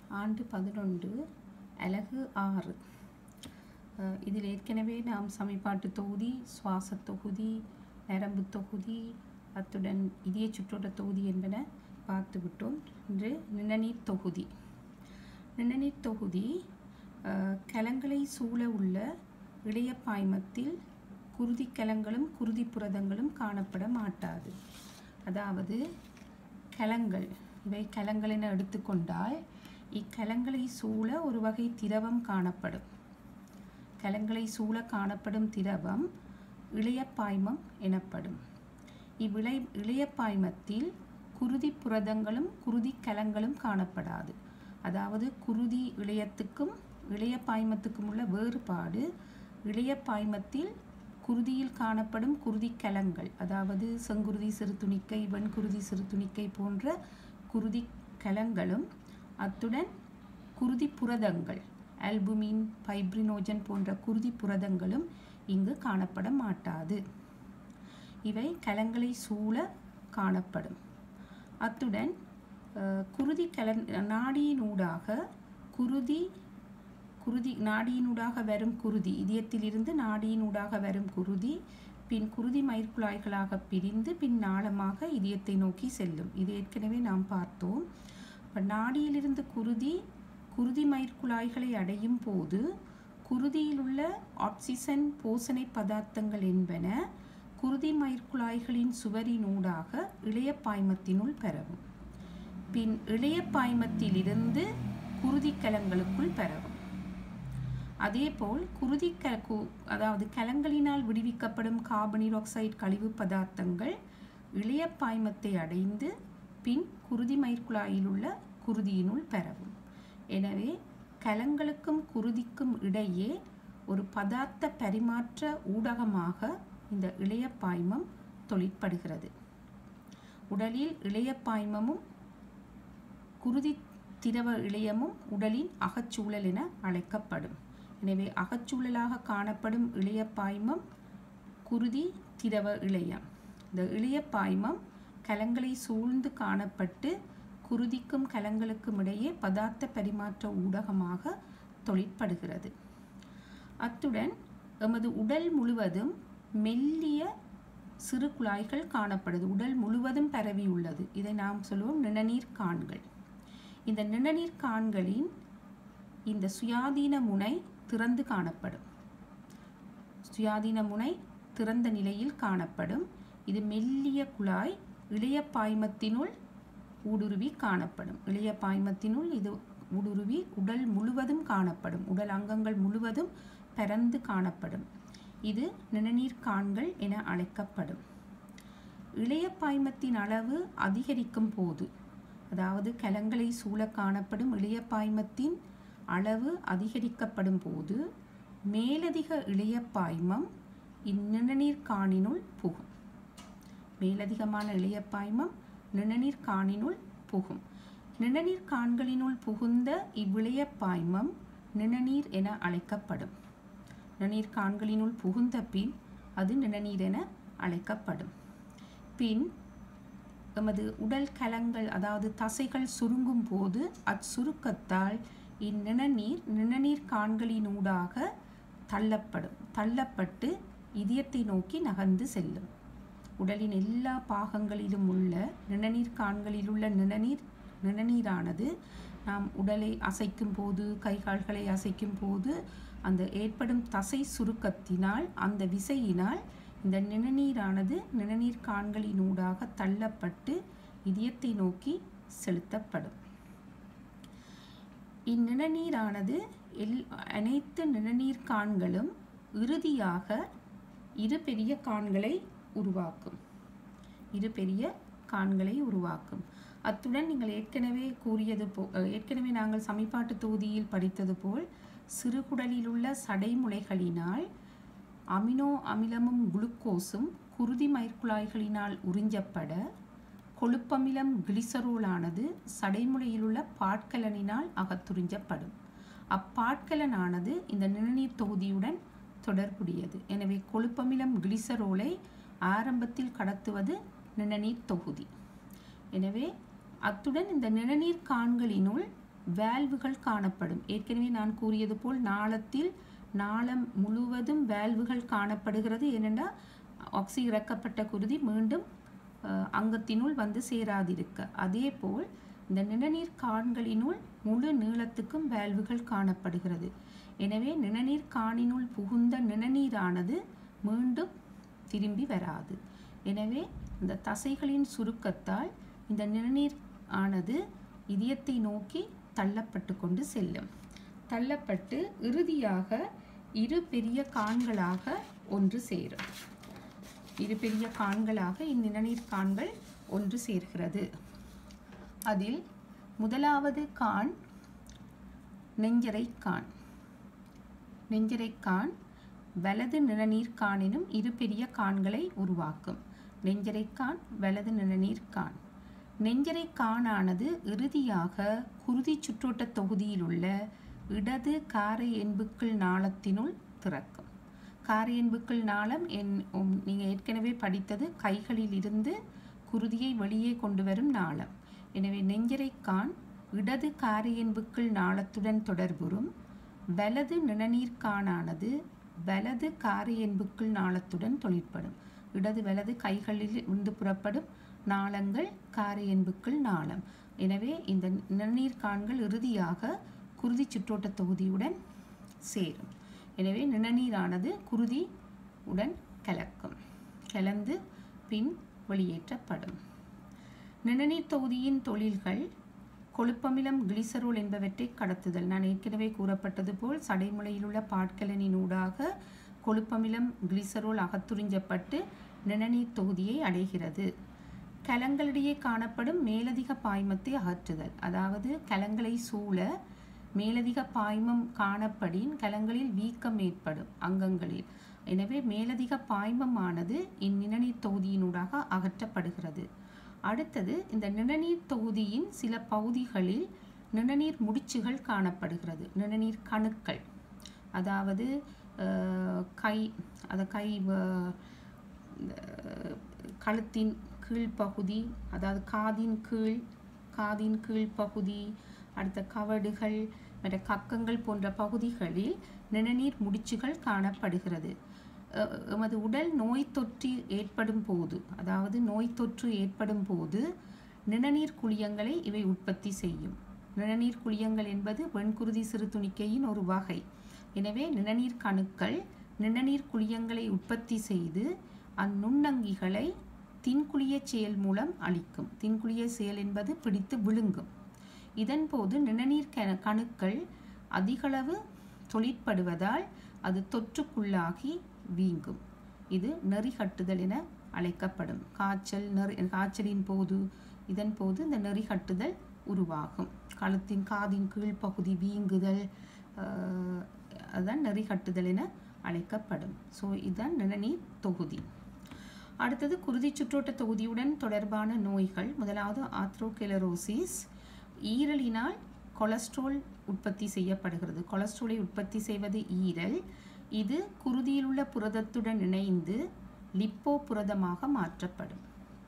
ஆண்டு பதினொன்று அலகு ஆறு அஹ் இதில் ஏற்கனவே நாம் சமீபாட்டு தொகுதி சுவாச தொகுதி நரம்பு தொகுதி அத்துடன் இதய சுற்றோட்ட தொகுதி என்பன பார்த்து விட்டோம் இன்று நிணநீர் தொகுதி நிணநீர் தொகுதி அஹ், கலங்களை சூழ உள்ள இளைய பாய்மத்தில் குருதி கலங்களும் குருதி புரதங்களும் காணப்பட மாட்டாது அதாவது கலங்கள் இவை கலங்கள் என எடுத்துக்கொண்டால் இக்கலங்களை சூழ ஒரு வகை திரவம் காணப்படும் கலங்களை சூழ காணப்படும் திரவம் இளையப்பாய்மம் எனப்படும் இவ்விளை இளையப்பாய்மத்தில் குருதி புரதங்களும் குருதி கலங்களும் காணப்படாது அதாவது குருதி இளையத்துக்கும் இளையப்பாய்மத்துக்கும் உள்ள வேறுபாடு இளையப்பாய்மத்தில் குருதியில் காணப்படும் குருதி கலங்கள் அதாவது செங்குருதி சிறுதுணிக்கை வெண்குருதி சிறுதுணிக்கை போன்ற குருதி கலங்களும் அத்துடன் குருதி புரதங்கள் ஆல்புமின் ஃபைப்ரினோஜன் போன்ற குருதி புரதங்களும் இங்கு காணப்பட மாட்டாது இவை கலங்களை சூழ காணப்படும் அத்துடன் அஹ், குருதி கல நாடியினூடாக குருதி குருதி நாடியினூடாக வரும் குருதி இதயத்திலிருந்து நாடியினூடாக வரும் குருதி பின் குருதி மயிர்குழாய்களாக பிரிந்து பின் நாளமாக இதயத்தை நோக்கி செல்லும் இது ஏற்கனவே நாம் பார்த்தோம் இப்போ நாடியிலிருந்து குருதி குருதி மயிர்குழாய்களை அடையும் போது குருதியில் உள்ள ஆக்சிஜன் போசனை பதார்த்தங்கள் என்பன குருதி மயிர்குழாய்களின் சுவரினூடாக இளைய பாய்மத்தினுள் பெறவும் பின் இளைய பாய்மத்திலிருந்து குருதி கலங்களுக்குள் பெறவும் அதேபோல் குருதி க கு- அதாவது கலங்களினால் விடுவிக்கப்படும் கார்பனீர் ஆக்சைடு கழிவு பதார்த்தங்கள் இளைய பாய்மத்தை அடைந்து பின் குருதி மயிர்குழாயில் உள்ள குருதியினுள் பெறவும் எனவே கலங்களுக்கும் குருதிக்கும் இடையே ஒரு பதார்த்த பரிமாற்ற ஊடகமாக இந்த இளைய பாய்மம் தொழிற்படுகிறது உடலில் இளைய பாய்மமும் குருதி திரவ இழையமும் உடலின் அகச்சூழல் என அழைக்கப்படும் எனவே அகச்சூழலாக காணப்படும் இளைய பாய்மம் குருதி திரவ இழையம் இந்த இளைய பாய்மம் கலங்களை சூழ்ந்து காணப்பட்டு குருதிக்கும் கலங்களுக்கும் இடையே பதார்த்த பரிமாற்ற ஊடகமாக தொழிற்படுகிறது அத்துடன் எமது உடல் முழுவதும் மெல்லிய சிறு குழாய்கள் காணப்படுது உடல் முழுவதும் பரவி உள்ளது இதை நாம் சொல்லுவோம் நிணநீர் கான்கள் இந்த நிணநீர் கான்களின் இந்த சுயாதீன முனை திறந்து காணப்படும் சுயாதீன முனை திறந்த நிலையில் காணப்படும் இது மெல்லிய குழாய் இளைய பாய்மத்தினுள் ஊடுருவி காணப்படும் இளைய பாய்மத்தினுள் இது ஊடுருவி உடல் முழுவதும் காணப்படும் உடல் அங்கங்கள் முழுவதும் பரந்து காணப்படும் இது நிணநீர் கான்கள் என அழைக்கப்படும் இளைய பாய்மத்தின் அளவு அதிகரிக்கும் போது அதாவது கலங்களை சூழ காணப்படும் இளைய பாய்மத்தின் அளவு அதிகரிக்கப்படும் போது மேலதிக இளைய பாய்மம் இந்நிணநீர் காணினுள் புகும் மேலதிகமான இளைய பாய்மம் நிணநீர் காணினுள் புகும் நிணநீர் கான்களினுள் புகுந்த இவ்விளைய பாய்மம் நிணநீர் என அழைக்கப்படும் நிணநீர் கான்களினுள் புகுந்த பின் அது நிணநீர் என அழைக்கப்படும் பின் எமது உடல் கலங்கள் அதாவது தசைகள் சுருங்கும் போது அச்சுருக்கத்தால் இந்நிணநீர் நிணநீர் கான்களினூடாக தள்ளப்படும் தள்ளப்பட்டு இதயத்தை நோக்கி நகர்ந்து செல்லும் உடலின் எல்லா பாகங்களிலும் உள்ள நிணநீர் கான்களில் உள்ள நிணநீர் நிணநீரானது நாம் உடலை அசைக்கும் போது கைகால்களை அசைக்கும் போது அந்த ஏற்படும் தசை சுருக்கத்தினால் அந்த விசையினால் இந்த நிணநீரானது நிணநீர் கான்களினூடாக தள்ளப்பட்டு இதயத்தை நோக்கி செலுத்தப்படும் இந்நிணநீரானது எல் அனைத்து நிணநீர் கான்களும் இறுதியாக இரு பெரிய கான்களை உருவாக்கும் இரு பெரிய கான்களை உருவாக்கும் அத்துடன் நீங்கள் ஏற்கனவே கூறியது போ அஹ், ஏற்கனவே நாங்கள் சமிபாட்டு தொகுதியில் படித்தது போல் சிறுகுடலில் உள்ள சடைமுலைகளினால் அமினோ அமிலமும் குளுக்கோஸும் குருதி மயிர்குழாய்களினால் உறிஞ்சப்பட கொழுப்பமிலம் கிளிசரோலானது சடைமுலையில் உள்ள பாட்கலனினால் அகத்துறிஞ்சப்படும் அப்பாட்கலனானது இந்த நிணநீர் தொகுதியுடன் தொடர்புடையது எனவே கொழுப்பமிலம் கிளிசரோலை ஆரம்பத்தில் கடத்துவது நிணநீர் தொகுதி எனவே அத்துடன் இந்த நிணநீர் கான்களினுள் வேல்வுகள் காணப்படும் ஏற்கனவே நான் கூறியது போல் நாளத்தில் நாளம் முழுவதும் வேல்வுகள் காணப்படுகிறது ஏனென்றால் ஆக்சி இறக்கப்பட்ட குருதி மீண்டும் அஹ், அங்கத்தினுள் வந்து சேராதிருக்க அதேபோல் இந்த நிணநீர் கான்களினுள் முழு நீளத்துக்கும் வேல்வுகள் காணப்படுகிறது எனவே நிணநீர் காணினுள் புகுந்த நிணநீரானது மீண்டும் திரும்பி வராது எனவே இந்த தசைகளின் சுருக்கத்தால் இந்த நிணநீர் ஆனது இதயத்தை நோக்கி தள்ளப்பட்டு கொண்டு செல்லும் தள்ளப்பட்டு இறுதியாக இரு பெரிய கான்களாக ஒன்று சேரும் இரு பெரிய கான்களாக இந்நிணநீர் கான்கள் ஒன்று சேர்கிறது அதில் முதலாவது கான் நெஞ்சரை கான் நெஞ்சரை கான் வலது நிணநீர் காணினும் இரு பெரிய கான்களை உருவாக்கும் நெஞ்சரை கான் வலது நிணநீர் கான் நெஞ்சரை கானானது இறுதியாக குருதி சுற்றோட்ட தொகுதியில் உள்ள இடது காரை என்புக்கள் நாளத்தினுள் திறக்கும் காரை என்புக்கள் நாளம் என் நீங்கள் ஏற்கனவே படித்தது கைகளில் இருந்து குருதியை வெளியே கொண்டு வரும் நாளம் எனவே நெஞ்சரை கான் இடது காரை என்புக்கள் நாளத்துடன் தொடர்புறும் வலது நிணநீர் கானானது வலது காரை என்புக்கள் நாளத்துடன் தொழிற்படும் இடது வலது கைகளில் இருந்து புறப்படும் நாளங்கள் காரை என்புக்கள் நாளம் எனவே இந்த நிணநீர் கான்கள் இறுதியாக குருதி சுற்றோட்ட தொகுதியுடன் சேரும் எனவே நிணநீரானது குருதி உடன் கலக்கும் கலந்து பின் வெளியேற்றப்படும் நிணநீர் தொகுதியின் தொழில்கள் கொழுப்பமிலம் கிளிசரோல் என்பவற்றை கடத்துதல் நான் ஏற்கனவே கூறப்பட்டது போல் சடைமுலையில் உள்ள பாட்கலனின் ஊடாக கொழுப்பமிலம் கிளிசரோல் அகத்துறிஞ்சப்பட்டு நிணநீர் தொகுதியை அடைகிறது கலங்களிடையே காணப்படும் மேலதிக பாய்மத்தை அகற்றுதல் அதாவது கலங்களை சூழ மேலதிக பாய்மம் காணப்படின் கலங்களில் வீக்கம் ஏற்படும் அங்கங்களில் எனவே மேலதிக பாய்மமானது இந்நிணநீர் தொகுதியினூடாக அகற்றப்படுகிறது அடுத்தது இந்த நிணநீர் தொகுதியின் சில பகுதிகளில் நிணநீர் முடிச்சுகள் காணப்படுகிறது நிணநீர் கணுக்கள் அதாவது அஹ், கை அந்த கை அஹ், இந்த கழுத்தின் கீழ்ப்பகுதி அதாவது காதின் கீழ் காதின் கீழ்ப்பகுதி அடுத்த கவடுகள் மற்ற கக்கங்கள் போன்ற பகுதிகளில் நிணநீர் முடிச்சுகள் காணப்படுகிறது அஹ் எமது உடல் நோய் தொற்று ஏற்படும் போது அதாவது நோய் தொற்று ஏற்படும் போது நிணநீர் குழியங்களை இவை உற்பத்தி செய்யும் நிணநீர் குழியங்கள் என்பது வெண்குருதி சிறுதுணிக்கையின் ஒரு வகை எனவே நிணநீர் கணுக்கள் நிணநீர் குழியங்களை உற்பத்தி செய்து அந்நுண்ணங்கிகளை தின்குழிய செயல் மூலம் அளிக்கும் தின்குழிய செயல் என்பது பிடித்து விழுங்கும் இதன்போது நிணநீர் கண கணுக்கள் அதிகளவு தொழிற்படுவதால் அது தொற்றுக்குள்ளாகி வீங்கும் இது நெறிகட்டுதல் என அழைக்கப்படும் காய்ச்சல் நெறி காய்ச்சலின் போது இதன் போது இந்த நெறிகட்டுதல் உருவாகும் கழுத்தின் காதின் கீழ்ப்பகுதி வீங்குதல் ஆஹ், அதுதான் நெறிகட்டுதல் என அழைக்கப்படும் ஸோ இதுதான் நிணநீர் தொகுதி அடுத்தது குருதி சுற்றோட்ட தொகுதியுடன் தொடர்பான நோய்கள் முதலாவது ஆத்ரோகெலரோசிஸ் ஈரலினால் கொலஸ்ட்ரால் உற்பத்தி செய்யப்படுகிறது கொலஸ்ட்ராலை உற்பத்தி செய்வது ஈரல் இது குருதியில் உள்ள புரதத்துடன் இணைந்து லிப்போ புரதமாக மாற்றப்படும்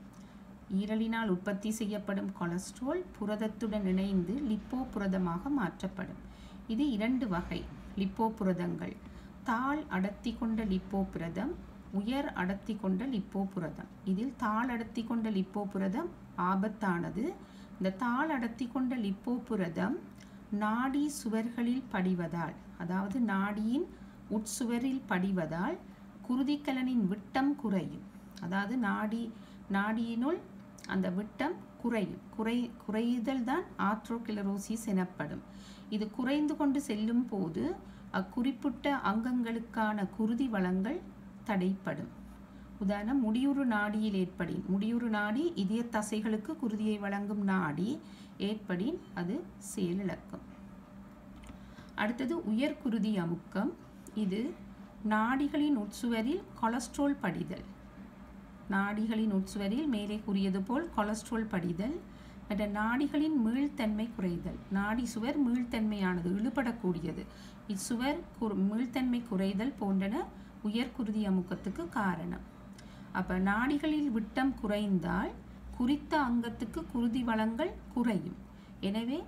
ஈரலினால் உற்பத்தி செய்யப்படும் கொலஸ்ட்ரால் புரதத்துடன் இணைந்து லிப்போ புரதமாக மாற்றப்படும் இது இரண்டு வகை லிப்போ புரதங்கள் தாள் அடர்த்தி கொண்ட லிப்போ புரதம் உயர் அடர்த்தி கொண்ட லிப்போ புரதம் இதில் தாள் அடர்த்தி கொண்ட லிப்போ புரதம் ஆபத்தானது இந்த தாள் அடர்த்தி கொண்ட லிப்போ புரதம் நாடி சுவர்களில் படிவதால் அதாவது நாடியின் உட்சுவரில் படிவதால் குருதிக்கலனின் விட்டம் குறையும் அதாவது நாடி நாடியினுள் அந்த விட்டம் குறையும் குறை குறைதல் தான் ஆத்ரோகிளரோசிஸ் எனப்படும் இது குறைந்து கொண்டு செல்லும் போது அக்குறிப்பிட்ட அங்கங்களுக்கான குருதி வளங்கள் தடைப்படும் உதாரணம் முடியுறு நாடியில் ஏற்படின் முடியுறு நாடி இதய தசைகளுக்கு குருதியை வழங்கும் நாடி ஏற்படின் அது செயலிழக்கும் அடுத்தது உயர் குருதி அமுக்கம் இது நாடிகளின் உட்சுவரில் கொலஸ்ட்ரால் படிதல் நாடிகளின் உட்சுவரில் மேலே கூறியது போல் கொலஸ்ட்ரால் படிதல் மற்ற நாடிகளின் மீள்தன்மை குறைதல் நாடி சுவர் மீள்தன்மையானது இழுபடக்கூடியது இச்சுவர் குறு மீள்தன்மை குறைதல் போன்றன உயர் குருதி அமுக்கத்துக்கு காரணம் அப்போ நாடிகளில் விட்டம் குறைந்தால் குறித்த அங்கத்துக்கு குருதி வளங்கள் குறையும் எனவே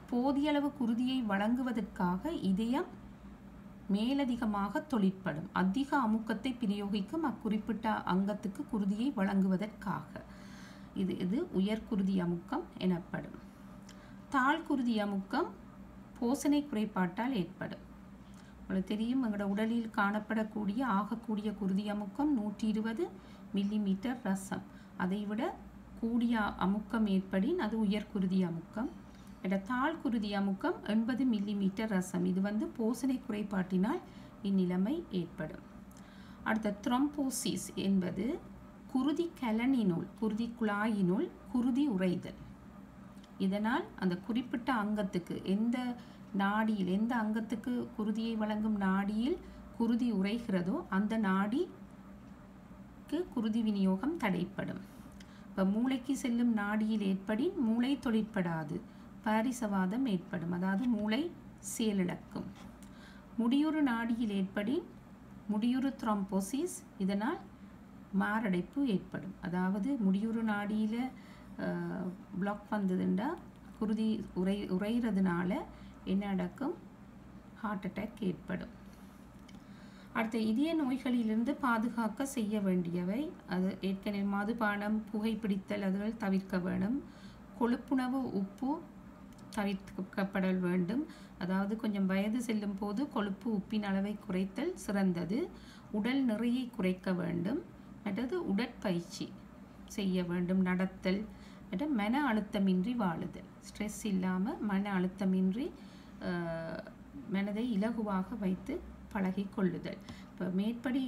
போதியளவு குருதியை வழங்குவதற்காக இதயம் மேலதிகமாக தொழிற்படும் அதிக அமுக்கத்தை பிரயோகிக்கும் அக்குறிப்பிட்ட அங்கத்துக்கு குருதியை வழங்குவதற்காக இது இது உயர்குருதி அமுக்கம் எனப்படும் தாழ்குருதி அமுக்கம் போசனை குறைபாட்டால் ஏற்படும் உங்களுக்கு தெரியும் எங்களோட உடலில் காணப்படக்கூடிய ஆகக்கூடிய குருதி அமுக்கம் நூற்றி இருபது மில்லிமீட்டர் ரசம் அதைவிட கூடிய அமுக்கம் ஏற்படின் அது உயர்குருதி அமுக்கம் இட தாழ்குருதி அமுக்கம் எண்பது மில்லிமீட்டர் ரசம் இது வந்து போசனை குறைபாட்டினால் இந்நிலைமை ஏற்படும் அடுத்த த்ரொம்போசிஸ் என்பது குருதி கலனினுள் குருதி குழாயினுள் குருதி உறைதல் இதனால் அந்த குறிப்பிட்ட அங்கத்துக்கு எந்த நாடியில் எந்த அங்கத்துக்கு குருதியை வழங்கும் நாடியில் குருதி உறைகிறதோ அந்த நாடிக்கு குருதி விநியோகம் தடைப்படும் இப்போ மூளைக்கு செல்லும் நாடியில் ஏற்படின் மூளை தொழிற்படாது பாரிசவாதம் ஏற்படும் அதாவது மூளை செயலிழக்கும் முடியுறு நாடியில் ஏற்படின் முடியுறு த்ரோம்போசிஸ் இதனால் மாரடைப்பு ஏற்படும் அதாவது முடியுறு நாடியில் பிளாக் வந்ததுண்டா குருதி உரை உறைகிறதுனால என்ன நடக்கும் ஹார்ட் அட்டாக் ஏற்படும் அடுத்த இதய நோய்களிலிருந்து பாதுகாக்க செய்ய வேண்டியவை அது ஏற்கனவே மதுபானம் புகைப்பிடித்தல் அதுகள் தவிர்க்க வேண்டும் கொழுப்புணவு உப்பு தவிர்க்கப்பட வேண்டும் அதாவது கொஞ்சம் வயது செல்லும் போது கொழுப்பு உப்பின் அளவை குறைத்தல் சிறந்தது உடல் நிறையை குறைக்க வேண்டும் மற்றது உடற்பயிற்சி செய்ய வேண்டும் நடத்தல் மற்றும் மன அழுத்தமின்றி வாழுதல் ஸ்ட்ரெஸ் இல்லாமல் மன அழுத்தமின்றி ஆஹ், மனதை இலகுவாக வைத்து பழகி கொள்ளுதல் இப்போ மேற்படி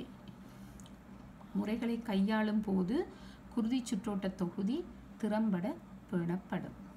முறைகளை கையாளும் போது குருதி சுற்றோட்ட தொகுதி திறம்பட பேணப்படும்